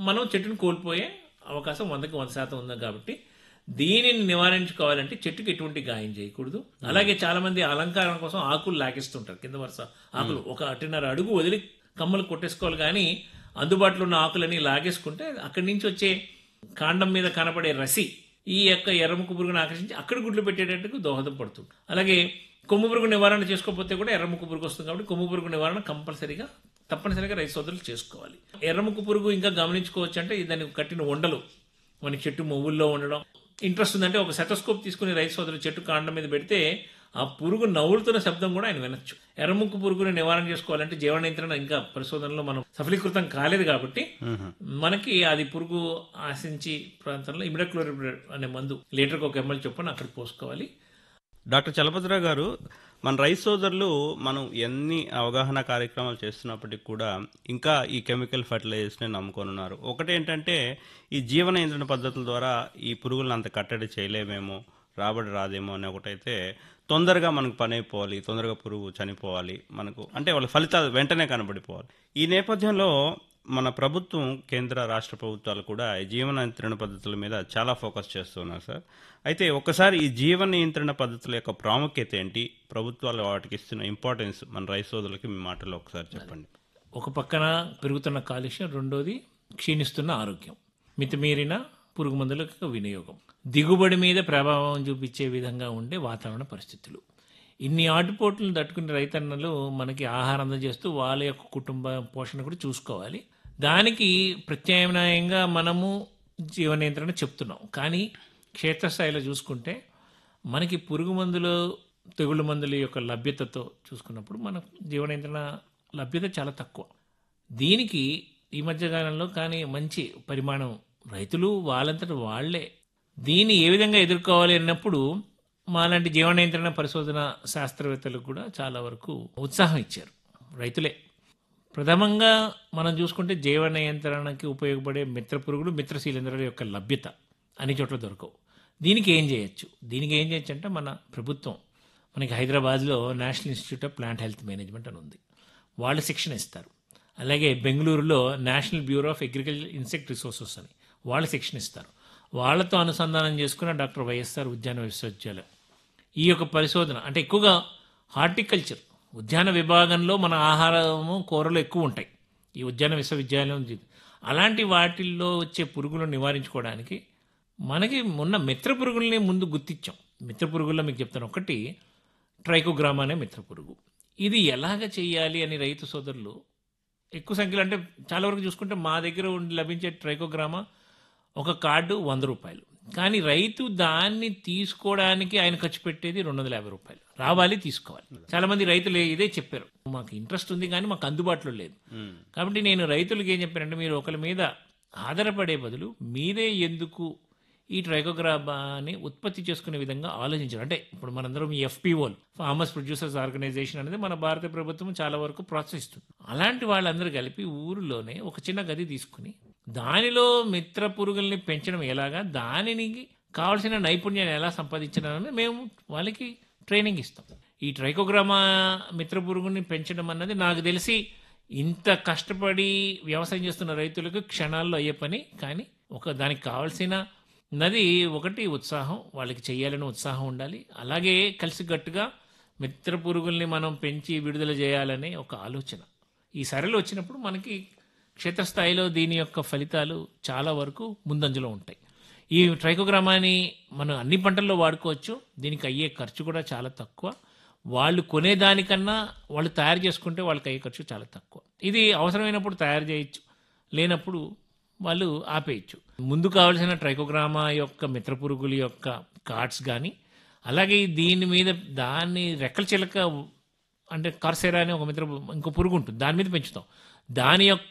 మనం చెట్టును కోల్పోయే అవకాశం వందకి వంద శాతం ఉంది కాబట్టి దీనిని నివారించుకోవాలంటే చెట్టుకి ఎటువంటి గాయం చేయకూడదు అలాగే చాలా మంది అలంకారం కోసం ఆకులు లాగేస్తుంటారు కింద వరుస ఆకులు ఒక అటున్నర అడుగు వదిలి కమ్మలు కొట్టేసుకోవాలి కానీ అందుబాటులో ఉన్న ఆకులని లాగేసుకుంటే అక్కడి నుంచి వచ్చే కాండం మీద కనపడే రసి ఈ యొక్క ఎర్రముక్కు పురుగును ఆకర్షించి అక్కడ గుడ్లు పెట్టేటట్టుకు దోహదం పడుతుంది అలాగే కొమ్ము పురుగు నివారణ చేసుకోకపోతే కూడా ఎర్రముక్కు పురుగు వస్తుంది కాబట్టి కొమ్ము పురుగు నివారణ కంపల్సరీగా తప్పనిసరిగా రైతు సోదరులు చేసుకోవాలి ఎర్రముక్కు పురుగు ఇంకా గమనించుకోవచ్చు అంటే దానికి కట్టిన ఉండలు మన చెట్టు మొవ్వుల్లో ఉండడం ఇంట్రెస్ట్ ఉందంటే ఒక సెటోస్కోప్ తీసుకుని రైతు సోదరులు చెట్టు కాండం మీద పెడితే ఆ పురుగు నవ్వులుతున్న శబ్దం కూడా ఆయన వినొచ్చు ఎర్రముక్కు పురుగుని నివారణ చేసుకోవాలంటే జీవన నియంత్రణ ఇంకా పరిశోధనలో మనం సఫలీకృతం కాలేదు కాబట్టి మనకి అది పురుగు ఆశించి ప్రాంతంలో ఇమిడక్లోరిబ్రేట్ అనే మందు లీటర్కి ఒక ఎంఎల్ చొప్పున అక్కడ పోసుకోవాలి డాక్టర్ చలపతిరావు గారు మన రైతు సోదరులు మనం ఎన్ని అవగాహన కార్యక్రమాలు చేస్తున్నప్పటికీ కూడా ఇంకా ఈ కెమికల్ ఫర్టిలైజర్స్ని నమ్ముకొని ఉన్నారు ఒకటి ఏంటంటే ఈ జీవన నియంత్రణ పద్ధతుల ద్వారా ఈ పురుగులను అంత కట్టడి చేయలేమేమో రాబడి రాదేమో అని ఒకటైతే తొందరగా మనకు పని అయిపోవాలి తొందరగా పురుగు చనిపోవాలి మనకు అంటే వాళ్ళ ఫలితాలు వెంటనే కనబడిపోవాలి ఈ నేపథ్యంలో మన ప్రభుత్వం కేంద్ర రాష్ట్ర ప్రభుత్వాలు కూడా ఈ జీవన నియంత్రణ పద్ధతుల మీద చాలా ఫోకస్ చేస్తున్నారు సార్ అయితే ఒకసారి ఈ జీవన నియంత్రణ పద్ధతుల యొక్క ప్రాముఖ్యత ఏంటి ప్రభుత్వాలు వాటికి ఇస్తున్న ఇంపార్టెన్స్ మన రైతు సోదరులకి మీ మాటలో ఒకసారి చెప్పండి ఒక పక్కన పెరుగుతున్న కాలుష్యం రెండోది క్షీణిస్తున్న ఆరోగ్యం మితిమీరిన పురుగు మందుల యొక్క వినియోగం దిగుబడి మీద ప్రభావం చూపించే విధంగా ఉండే వాతావరణ పరిస్థితులు ఇన్ని ఆటుపోట్లను తట్టుకునే రైతన్నలు మనకి ఆహారం అందజేస్తూ వాళ్ళ యొక్క కుటుంబ పోషణ కూడా చూసుకోవాలి దానికి ప్రత్యామ్నాయంగా మనము జీవ నియంత్రణ చెప్తున్నాం కానీ క్షేత్రస్థాయిలో చూసుకుంటే మనకి పురుగు మందులు తెగుళ్ళ మందుల యొక్క లభ్యతతో చూసుకున్నప్పుడు మన జీవ నియంత్రణ లభ్యత చాలా తక్కువ దీనికి ఈ మధ్యకాలంలో కానీ మంచి పరిమాణం రైతులు వాళ్ళంతట వాళ్ళే దీన్ని ఏ విధంగా ఎదుర్కోవాలి అన్నప్పుడు మాలాంటి జీవ నియంత్రణ పరిశోధన శాస్త్రవేత్తలకు కూడా చాలా వరకు ఉత్సాహం ఇచ్చారు రైతులే ప్రథమంగా మనం చూసుకుంటే జీవ నియంత్రణకి ఉపయోగపడే మిత్ర పురుగులు మిత్ర శీలేంద్రాల యొక్క లభ్యత అన్ని చోట్ల దొరకవు దీనికి ఏం చేయొచ్చు దీనికి ఏం చేయొచ్చు అంటే మన ప్రభుత్వం మనకి హైదరాబాద్లో national institute of plant health management అని ఉంది వాళ్ళు శిక్షణ ఇస్తారు అలాగే బెంగళూరులో national bureau of agriculture insect resources అని వాళ్ళు శిక్షణ ఇస్తారు వాళ్ళతో అనుసంధానం చేసుకున్న డాక్టర్ వైఎస్ఆర్ ఉద్యాన విశ్వవిద్యాలయం ఈ యొక్క పరిశోధన అంటే ఎక్కువగా హార్టికల్చర్ ఉద్యాన విభాగంలో మన ఆహారము కూరలు ఎక్కువ ఉంటాయి ఈ ఉద్యాన విశ్వవిద్యాలయం ఇది. అలాంటి వాటిల్లో వచ్చే పురుగులను నివారించుకోవడానికి మనకి ఉన్న మిత్ర పురుగుల్ని ముందు గుర్తించాం మిత్ర పురుగుల్లో మీకు చెప్తాను ఒకటి ట్రైకోగ్రామా అనే మిత్ర పురుగు ఇది ఎలాగ చేయాలి అని రైతు సోదరులు ఎక్కువ సంఖ్యలో అంటే చాలా వరకు చూసుకుంటే మా దగ్గర ఉండి లభించే ట్రైకోగ్రామా ఒక కార్డు వంద రూపాయలు కానీ రైతు దాన్ని తీసుకోవడానికి ఆయన ఖర్చు పెట్టేది రెండు వందల యాభై రూపాయలు రావాలి తీసుకోవాలి చాలా మంది రైతులు ఇదే చెప్పారు మాకు ఇంట్రెస్ట్ ఉంది కానీ మాకు అందుబాటులో లేదు కాబట్టి నేను రైతులకు ఏం చెప్పానంటే మీరు ఒకరి మీద ఆధారపడే బదులు మీరే ఎందుకు ఈ ట్రైకోగ్రామాని ఉత్పత్తి చేసుకునే విధంగా ఆలోచించారు అంటే ఇప్పుడు మనందరం ఈ ఎఫ్పిఓల్ ఫార్మర్స్ ప్రొడ్యూసర్స్ ఆర్గనైజేషన్ అనేది మన భారత ప్రభుత్వం చాలా వరకు ప్రోత్సహిస్తుంది అలాంటి వాళ్ళందరూ కలిపి ఊరిలోనే ఒక చిన్న గది తీసుకుని దానిలో మిత్ర పురుగుల్ని పెంచడం ఎలాగా దానిని కావాల్సిన నైపుణ్యాన్ని ఎలా సంపాదించడం అనేది మేము వాళ్ళకి ట్రైనింగ్ ఇస్తాం ఈ ట్రైకోగ్రామా మిత్ర పురుగుని పెంచడం అన్నది నాకు తెలిసి ఇంత కష్టపడి వ్యవసాయం చేస్తున్న రైతులకు క్షణాల్లో అయ్యే పని కానీ ఒక దానికి కావాల్సిన నది ఒకటి ఉత్సాహం వాళ్ళకి చేయాలని ఉత్సాహం ఉండాలి అలాగే కలిసికట్టుగా మిత్ర పురుగుల్ని మనం పెంచి విడుదల చేయాలనే ఒక ఆలోచన ఈ సరళి వచ్చినప్పుడు మనకి క్షేత్రస్థాయిలో దీని యొక్క ఫలితాలు చాలా వరకు ముందంజలో ఉంటాయి ఈ ట్రైకోగ్రామాని మనం అన్ని పంటల్లో వాడుకోవచ్చు దీనికి అయ్యే ఖర్చు కూడా చాలా తక్కువ వాళ్ళు కొనేదానికన్నా వాళ్ళు తయారు చేసుకుంటే వాళ్ళకి అయ్యే ఖర్చు చాలా తక్కువ ఇది అవసరమైనప్పుడు తయారు చేయొచ్చు లేనప్పుడు వాళ్ళు ఆపేయచ్చు ముందు కావలసిన ట్రైకోగ్రామా యొక్క మిత్ర పురుగుల యొక్క కార్డ్స్ కానీ అలాగే దీని మీద దాన్ని రెక్కల చిలక అంటే కార్సెరా అనే ఒక మిత్ర ఇంకో పురుగు ఉంటుంది దాని మీద పెంచుతాం దాని యొక్క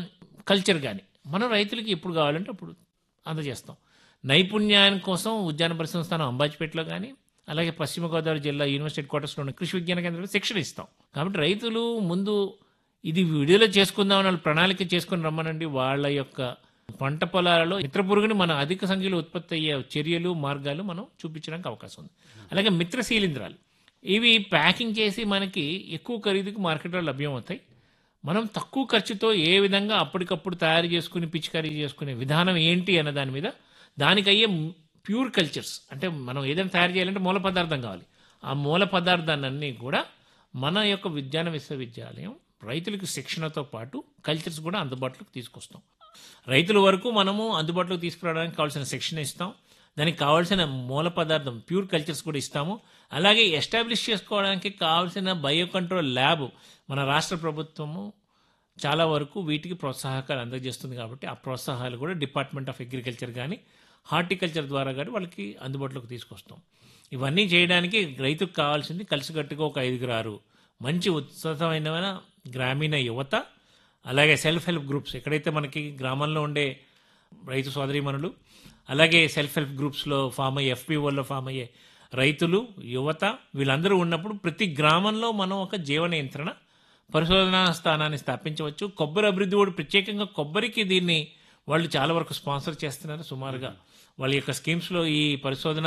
కల్చర్ కానీ మనం రైతులకి ఎప్పుడు కావాలంటే అప్పుడు అందజేస్తాం నైపుణ్యాన్ని కోసం ఉద్యాన పరిశ్రమ స్థానం అంబాజీపేటలో కానీ అలాగే పశ్చిమ గోదావరి జిల్లా యూనివర్సిటీ కోటర్స్లో ఉన్న కృషి విజ్ఞాన కేంద్రంలో శిక్షణ ఇస్తాం కాబట్టి రైతులు ముందు ఇది విడుదల చేసుకుందామని వాళ్ళు ప్రణాళిక చేసుకుని రమ్మనండి వాళ్ళ యొక్క పంట పొలాలలో మిత్ర పురుగుని మన అధిక సంఖ్యలో ఉత్పత్తి అయ్యే చర్యలు మార్గాలు మనం చూపించడానికి అవకాశం ఉంది అలాగే మిత్ర శీలింద్రాలు ఇవి ప్యాకింగ్ చేసి మనకి ఎక్కువ ఖరీదుకు మార్కెట్లో లభ్యం అవుతాయి మనం తక్కువ ఖర్చుతో ఏ విధంగా అప్పటికప్పుడు తయారు చేసుకుని పిచికారీ చేసుకునే విధానం ఏంటి అన్న దాని మీద దానికయ్యే ప్యూర్ కల్చర్స్ అంటే మనం ఏదైనా తయారు చేయాలంటే మూల పదార్థం కావాలి ఆ మూల పదార్థాలన్నీ కూడా మన యొక్క విజ్ఞాన విశ్వవిద్యాలయం రైతులకు శిక్షణతో పాటు కల్చర్స్ కూడా అందుబాటులోకి తీసుకొస్తాం రైతుల వరకు మనము అందుబాటులోకి తీసుకురావడానికి కావాల్సిన శిక్షణ ఇస్తాం దానికి కావాల్సిన మూల పదార్థం ప్యూర్ కల్చర్స్ కూడా ఇస్తాము అలాగే ఎస్టాబ్లిష్ చేసుకోవడానికి కావాల్సిన బయో కంట్రోల్ ల్యాబ్ మన రాష్ట్ర ప్రభుత్వము చాలా వరకు వీటికి ప్రోత్సాహకాలు అందజేస్తుంది కాబట్టి ఆ ప్రోత్సాహాలు కూడా డిపార్ట్మెంట్ ఆఫ్ అగ్రికల్చర్ కానీ హార్టికల్చర్ ద్వారా కానీ వాళ్ళకి అందుబాటులోకి తీసుకొస్తాం ఇవన్నీ చేయడానికి రైతుకు కావాల్సింది కలిసికట్టుగా ఒక ఐదుగురు ఆరు మంచి ఉత్సాహమైన గ్రామీణ యువత అలాగే సెల్ఫ్ హెల్ప్ గ్రూప్స్ ఎక్కడైతే మనకి గ్రామంలో ఉండే రైతు సోదరీమణులు అలాగే సెల్ఫ్ హెల్ప్ గ్రూప్స్లో ఫామ్ అయ్యే ఎఫ్పిఓల్లో ఫామ్ అయ్యే రైతులు యువత వీళ్ళందరూ ఉన్నప్పుడు ప్రతి గ్రామంలో మనం ఒక జీవన యంత్రణ పరిశోధనా స్థానాన్ని స్థాపించవచ్చు కొబ్బరి అభివృద్ధి కూడా ప్రత్యేకంగా కొబ్బరికి దీన్ని వాళ్ళు చాలా వరకు స్పాన్సర్ చేస్తున్నారు సుమారుగా వాళ్ళ యొక్క స్కీమ్స్లో ఈ పరిశోధన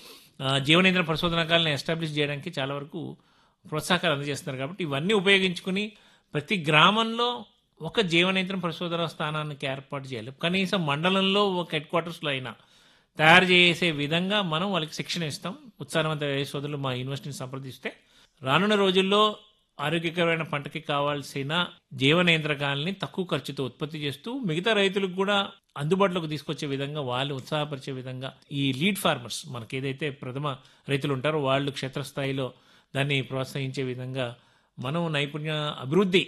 ఆ, జీవనేంద్ర పరిశోధనకాలను ఎస్టాబ్లిష్ చేయడానికి చాలా వరకు ప్రోత్సాహకాలు అందజేస్తున్నారు కాబట్టి ఇవన్నీ ఉపయోగించుకుని ప్రతి గ్రామంలో ఒక జీవనేంద్రం పరిశోధన స్థానానికి ఏర్పాటు చేయాలి కనీసం మండలంలో ఒక హెడ్ క్వార్టర్స్లో అయినా తయారు చేసే విధంగా మనం వాళ్ళకి శిక్షణ ఇస్తాం ఉత్సాహవంత సోదరులు మా యూనివర్సిటీని సంప్రదిస్తే రానున్న రోజుల్లో ఆరోగ్యకరమైన పంటకి కావాల్సిన జీవనేంద్రకాలని తక్కువ ఖర్చుతో ఉత్పత్తి చేస్తూ మిగతా రైతులకు కూడా అందుబాటులోకి తీసుకొచ్చే విధంగా వాళ్ళు ఉత్సాహపరిచే విధంగా ఈ లీడ్ ఫార్మర్స్ మనకి ఏదైతే ప్రథమ రైతులు ఉంటారో వాళ్ళు క్షేత్రస్థాయిలో దాన్ని ప్రోత్సహించే విధంగా మనం నైపుణ్య అభివృద్ధి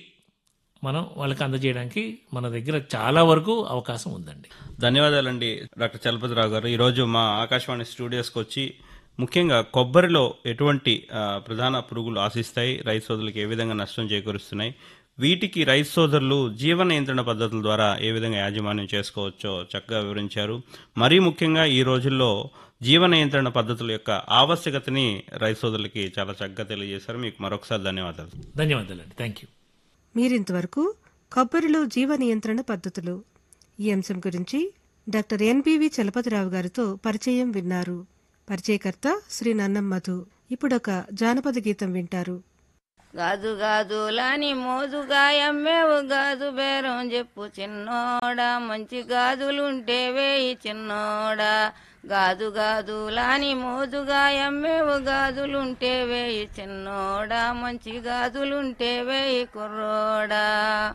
మనం వాళ్ళకి అందజేయడానికి మన దగ్గర చాలా వరకు అవకాశం ఉందండి ధన్యవాదాలండి డాక్టర్ చలపతిరావు గారు ఈరోజు మా ఆకాశవాణి స్టూడియోస్కి వచ్చి ముఖ్యంగా కొబ్బరిలో ఎటువంటి ఆ, ప్రధాన పురుగులు ఆశిస్తాయి రైతు సోదరులకు ఏ విధంగా నష్టం చేకూరుస్తున్నాయి వీటికి రైతు సోదరులు జీవన నియంత్రణ పద్ధతుల ద్వారా ఏ విధంగా యాజమాన్యం చేసుకోవచ్చో చక్కగా వివరించారు మరీ ముఖ్యంగా ఈ రోజుల్లో జీవన నియంత్రణ పద్ధతుల యొక్క ఆవశ్యకతని రైతు సోదరులకి చాలా చక్కగా తెలియజేశారు మీకు మరొకసారి ధన్యవాదాలు ధన్యవాదాలండి థ్యాంక్ యూ మీరింతవరకు కొబ్బరిలో జీవ నియంత్రణ పద్ధతులు ఈ అంశం గురించి డాక్టర్ ఎన్బివి చలపతిరావు గారితో పరిచయం విన్నారు పరిచయకర్త శ్రీ నన్నం మధు ఇప్పుడొక జానపద గీతం వింటారు గాజు గాజులని మోజుగా ఎమ్మేవు గాజు బేరం చెప్పు చిన్నోడా మంచి గాజులుంటే వేయి చిన్నోడా గాజు గాజులాని మోజుగా ఎమ్మేవు గాజులుంటే వేయి చిన్నోడా మంచి గాజులుంటే వేయి కుర్రోడా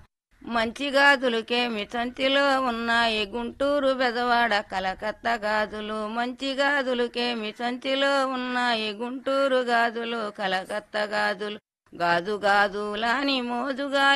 మంచి గాజులకేమి సంచిలో ఉన్నాయి గుంటూరు బెదవాడ కలకత్తా గాజులు మంచి గాజులకేమి సంచిలో ఉన్నాయి గుంటూరు గాజులు కలకత్తా గాజులు గాజు గాజులాని మోజుగా